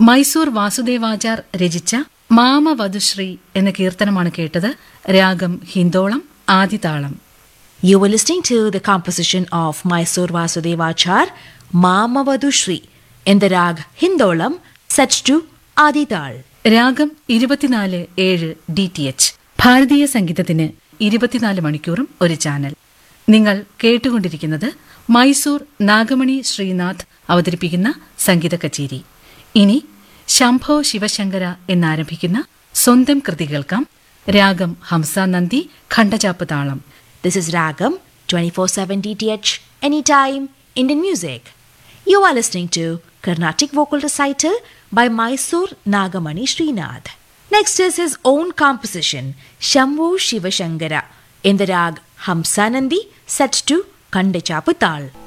മൈസൂർ വാസുദേവാചാർ രചിച്ച മാമവധുശ്രീ എന്ന കീർത്തനമാണ് കേട്ടത് രാഗം Hindolam ആദിതാളം You were listening to the composition of Mysore Vasudevachar, Mamavadu Shri, in the rag Hindolam, set to Adital. രാഗം ഇരുപത്തിനാല് ഏഴ് ഡി ടി എച്ച് ഭാരതീയ സംഗീതത്തിന് ഇരുപത്തിനാല് മണിക്കൂറും ഒരു ചാനൽ നിങ്ങൾ കേട്ടുകൊണ്ടിരിക്കുന്നത് മൈസൂർ നാഗമണി ശ്രീനാഥ് അവതരിപ്പിക്കുന്ന സംഗീത കച്ചേരി ഇനി ശംഭോ ശിവശങ്കര എന്നാരംഭിക്കുന്ന സ്വന്തം കൃതി കേൾക്കാം രാഗം ഹംസ നന്ദി ഖണ്ഡചാപ്പ് താളം This is Ragam 24/7 DTH anytime Indian music. You are listening to Carnatic vocal recital by Mysore Nagamani Srinath. Next is his own composition Shambhu Shivashankara in the rag Hamsanandi set to Kandachaputal.